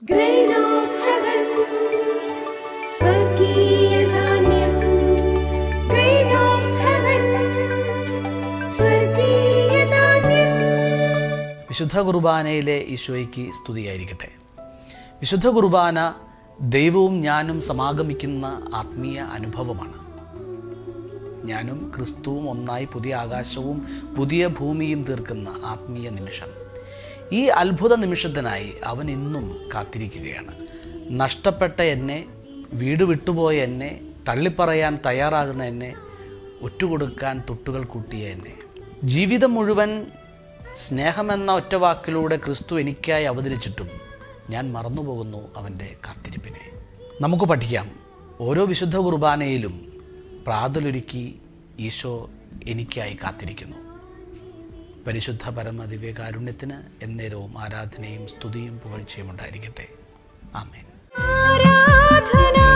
Grain of heaven, സ്വർഗീയധാന്യം. Grain of heaven, സ്വർഗീയധാന്യം. വിശുദ്ധ കുർബാനയിലെ ഈശോയ്ക്ക് സ്തുതിയായിരിക്കട്ടെ വിശുദ്ധ കുർബാന ദൈവവും ഞാനും സമാഗമിക്കുന്ന ആത്മീയ അനുഭവമാണ് ഞാനും ക്രിസ്തുവും ഒന്നായി പുതിയ ആകാശവും പുതിയ ഭൂമിയും തീർക്കുന്ന ആത്മീയ നിമിഷം ഈ അത്ഭുത നിമിഷത്തിനായി അവൻ ഇന്നും കാത്തിരിക്കുകയാണ് നഷ്ടപ്പെട്ട എന്നെ വീട് വിട്ടുപോയ എന്നെ തള്ളിപ്പറയാൻ തയ്യാറാകുന്ന എന്നെ ഒറ്റുകൊടുക്കാൻ തൊട്ടുകൾ കൂട്ടിയ എന്നെ ജീവിതം മുഴുവൻ സ്നേഹമെന്ന ഒറ്റ വാക്കിലൂടെ ക്രിസ്തു എനിക്കായി അവതരിച്ചിട്ടും ഞാൻ മറന്നുപോകുന്നു അവൻ്റെ കാത്തിരിപ്പിനെ നമുക്ക് പഠിക്കാം ഓരോ വിശുദ്ധ കുർബാനയിലും പ്രാതലൊരുക്കി ഈശോ എനിക്കായി കാത്തിരിക്കുന്നു പരിശുദ്ധ പരമ ദിവ്യകാരുണ്യത്തിന് എന്നേരവും ആരാധനയും സ്തുതിയും പുകഴ്ചയും ഉണ്ടായിരിക്കട്ടെ ആമേൻ ആരാധന